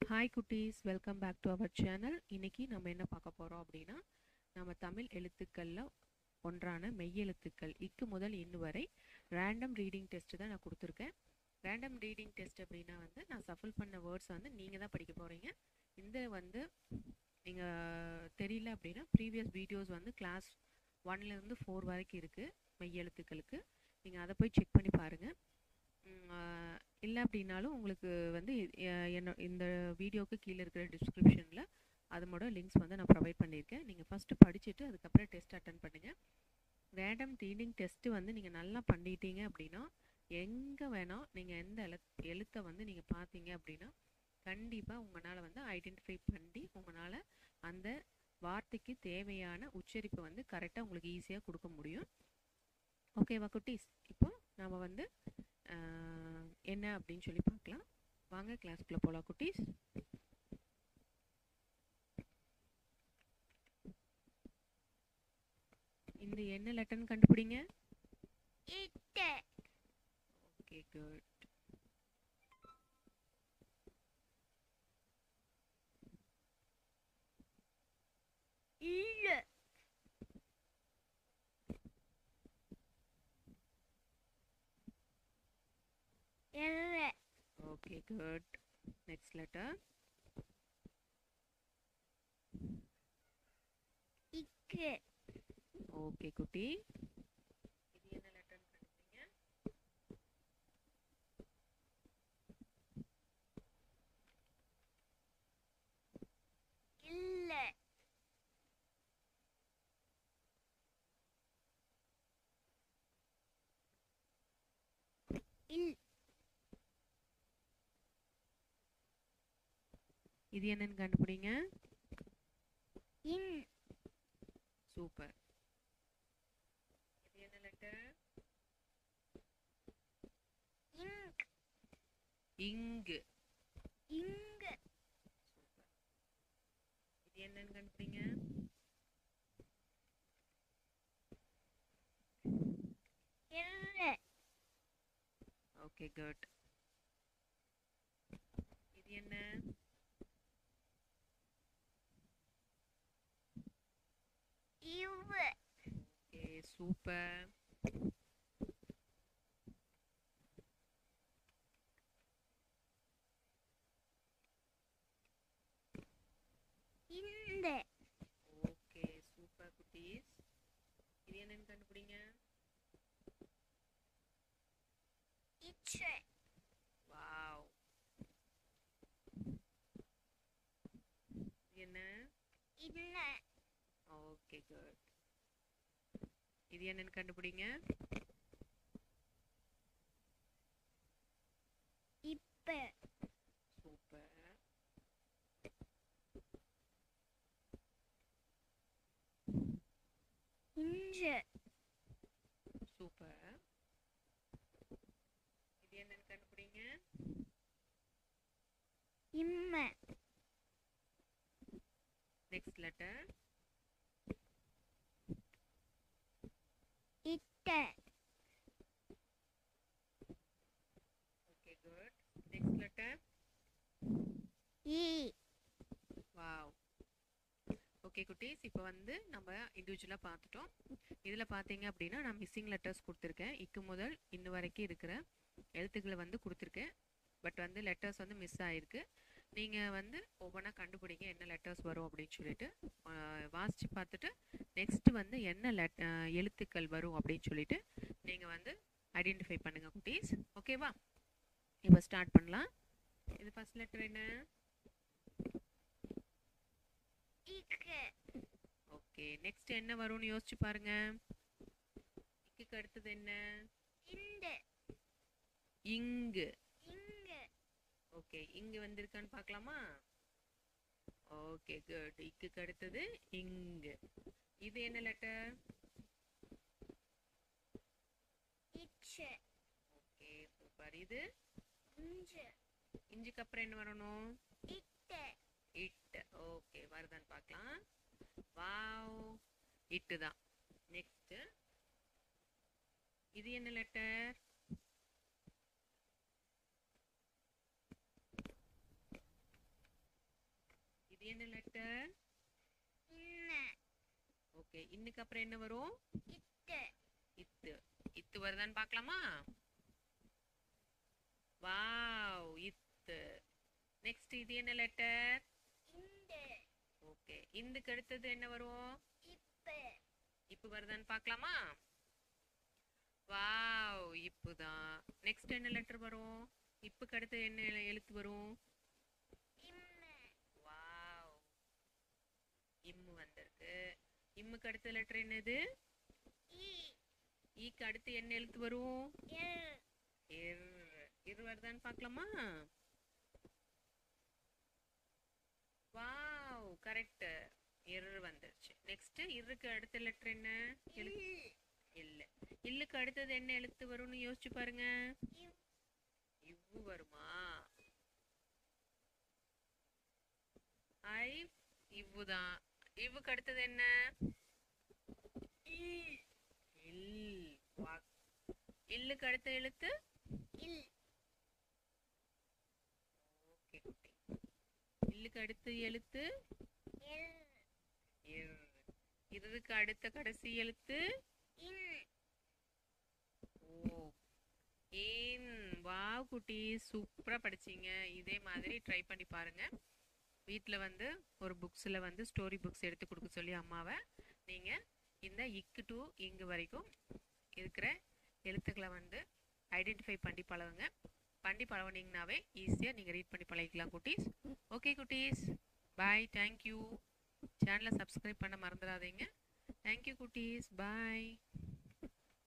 hi குட்டீஸ் welcome back to our channel இன்னைக்கு நம்ம என்ன பார்க்க போகிறோம் அப்படின்னா நம்ம தமிழ் எழுத்துக்களில் ஒன்றான மெய்யெழுத்துக்கள் இக்கு முதல் இன்னு வரை ரேண்டம் ரீடிங் டெஸ்ட் தான் நான் கொடுத்துருக்கேன் ரேண்டம் ரீடிங் டெஸ்ட் அப்படின்னா வந்து நான் சஃபில் பண்ண வேர்ட்ஸ் வந்து நீங்கள் தான் படிக்க போகிறீங்க இந்த வந்து நீங்கள் தெரியல அப்படின்னா ப்ரீவியஸ் வீடியோஸ் வந்து கிளாஸ் ஒன்லேருந்து ஃபோர் வரைக்கும் இருக்குது மெய்யெழுத்துக்களுக்கு நீங்கள் அதை போய் செக் பண்ணி பாருங்கள் இல்லை அப்படின்னாலும் உங்களுக்கு வந்து அஹ், என்ன இந்த வீடியோக்கு கீழே இருக்கிற டிஸ்கிரிப்ஷனில் அதனோட லிங்க்ஸ் வந்து நான் ப்ரொவைட் பண்ணியிருக்கேன் நீங்கள் ஃபஸ்ட்டு படிச்சுட்டு அதுக்கப்புறம் டெஸ்ட் அட்டன் பண்ணுங்கள் ரேண்டம் ரீடிங் டெஸ்ட்டு வந்து நீங்கள் நல்லா பண்ணிட்டீங்க அப்படின்னா எங்கே வேணால் நீங்கள் எந்த எழுத் எழுத்தை வந்து நீங்கள் பார்த்தீங்க அப்படின்னா கண்டிப்பாக உங்களால் வந்து ஐடென்டிஃபை பண்ணி உங்களால் அந்த வார்த்தைக்கு தேவையான உச்சரிப்பை வந்து கரெக்டாக உங்களுக்கு ஈஸியாக கொடுக்க முடியும் ஓகேவா குட்டீஸ் இப்போ நாம் வந்து ஆஹ், என்ன அப்படின்னு சொல்லி பார்க்கலாம் வாங்க கிளாஸ்க்குள்ளே போகலாம் குட்டீஸ் இந்த என்ன லெட்டர்னு கண்டுபிடிங்க இட்டு ஓகே குட் இல்லு எல்ல ஓகே குட் நெக்ஸ்ட் லெட்டர் இக்கு ஓகே குட்டி இது என்ன லெட்டர்னு கண்டுபிடிங்க இல்ல இல் இது என்னன்னு கண்டுபிடிங்க இன் சூப்பர் இது என்ன லெட்டர் இங்க் இங்கு இங்க இது என்னன்னு கண்டுபிடிங்க இல்ல ஓகே குட் இது என்ன இவ்வு ஓகே சூப்பர் இந்த ஓகே சூப்பர் குட்டீஸ் இது என்னன்னு கண்டுபிடிங்க இச்சு வாவ் இது என்ன இன்ன ஓகே குட் இது என்னன்னு கண்டுபிடிங்க இப்ப சூப்பர் இஞ்சு சூப்பர் இது என்னன்னு கண்டுபிடிங்க இம்ம நெக்ஸ்ட் லெட்டர் இட்ட ஓகே குட் நெக்ஸ்ட் லெட்டர் ஈ வாவ் ஓகே குட்டீஸ் இப்போ வந்து நம்ம இண்டிவிஜுவலாக பார்த்துட்டோம் இதில் பார்த்தீங்க அப்படின்னா நான் மிஸ்ஸிங் லெட்டர்ஸ் கொடுத்துருக்கேன் இக்கு முதல் இன்ன வரைக்கும் இருக்கிற எழுத்துக்களை வந்து கொடுத்துருக்கேன் பட் வந்து லெட்டர்ஸ் வந்து மிஸ் ஆகிருக்கு நீங்கள் வந்து ஒவ்வொன்றா கண்டுபிடிங்க என்ன லெட்டர்ஸ் வரும் அப்படின்னு சொல்லிட்டு ஆஹ் வாசித்து பார்த்துட்டு நெக்ஸ்ட்டு வந்து என்ன லெட் எழுத்துக்கள் வரும் அப்படின்னு சொல்லிட்டு நீங்கள் வந்து ஐடென்டிஃபை பண்ணுங்கள் குட்டீஸ் ஓகேவா இப்போ ஸ்டார்ட் பண்ணலாம் இது ஃபர்ஸ்ட் லெட்டர் என்ன இக்கு ஓகே நெக்ஸ்ட் என்ன வரும்னு யோசிச்சு பாருங்க இக்கு அடுத்தது என்ன இந்த இங்கு இங்க ஓகே இங்கு வந்திருக்கான்னு பார்க்கலாமா ஓகே குட் இக்கு அடுத்தது இங்கு இது என்ன லெட்டர் இச்சு ஓகே சூப்பர் இது இஞ்சு இஞ்சுக்கு அப்புறம் என்ன வரணும் இட்ட இட் ஓகே வருதான்னு பார்க்கலாம் வாவ் இட்டு தான் நெக்ஸ்ட் இது என்ன லெட்டர் என்ன லெட்டர் இன்ன ஓகே இன்னுக்கு அப்புறம் என்ன வரும் இட்டு இத்து இத்து வருதான்னு பார்க்கலாமா வாவ் இத்து நெக்ஸ்ட் இது என்ன லெட்டர் இண்டு ஓகே இந்துக்கு அடுத்தது என்ன வரும் இப்பு இப்பு வருதான்னு பார்க்கலாமா வாவ் இப்புதான் நெக்ஸ்ட் என்ன லெட்டர் வரும் இப்புக்கு அடுத்து என்ன எழு- எழுத்து வரும் இம்மு வாவ் இம்மு வந்திருக்கு இம்முக்கு அடுத்த லெட்டர் என்னது இ ஈக்கு அடுத்து என்ன எழுத்து வரும் எல் இர் இர் வருதான்னு பார்க்கலாமா வாவ் கரெக்ட் இர் வந்துருச்சு நெக்ஸ்ட் இருக்கு அடுத்த லெட்டர் என்ன எழு இல் இல்ல இல்லுக்கு அடுத்தது என்ன எழுத்து வரும்னு யோசிச்சு பாருங்க இவ் இவ்வு வருமா ஐ இவ்வுதான் இவ்வுக்கு அடுத்தது என்ன இல் இல் வா இல்லுக்கு அடுத்த எழுத்து இல் ஓகே குட்டி இல்லுக்கு அடுத்த எழுத்து எல் இர் இதுக்கு அடுத்த கடைசி எழுத்து இன் ஓ ஏன் வா குட்டி சூப்பரா படிச்சீங்க இதே மாதிரி ட்ரை பண்ணி பாருங்க வீட்டில் வந்து ஒரு புக்ஸில் வந்து ஸ்டோரி புக்ஸ் எடுத்து கொடுக்க சொல்லி அம்மாவை நீங்கள் இந்த இக்கு டு இங்கு வரைக்கும் இருக்கிற எழுத்துக்களை வந்து ஐடென்டிஃபை பண்ணி பழகுங்க பண்ணி பழகுனீங்கனாவே ஈஸியாக நீங்கள் ரீட் பண்ணி பழகிக்கலாம் குட்டீஸ் ஓகே குட்டீஸ் பாய் தேங்க்யூ சேனலை சப்ஸ்கிரைப் பண்ண மறந்துடாதீங்க தேங்க்யூ குட்டீஸ் பாய்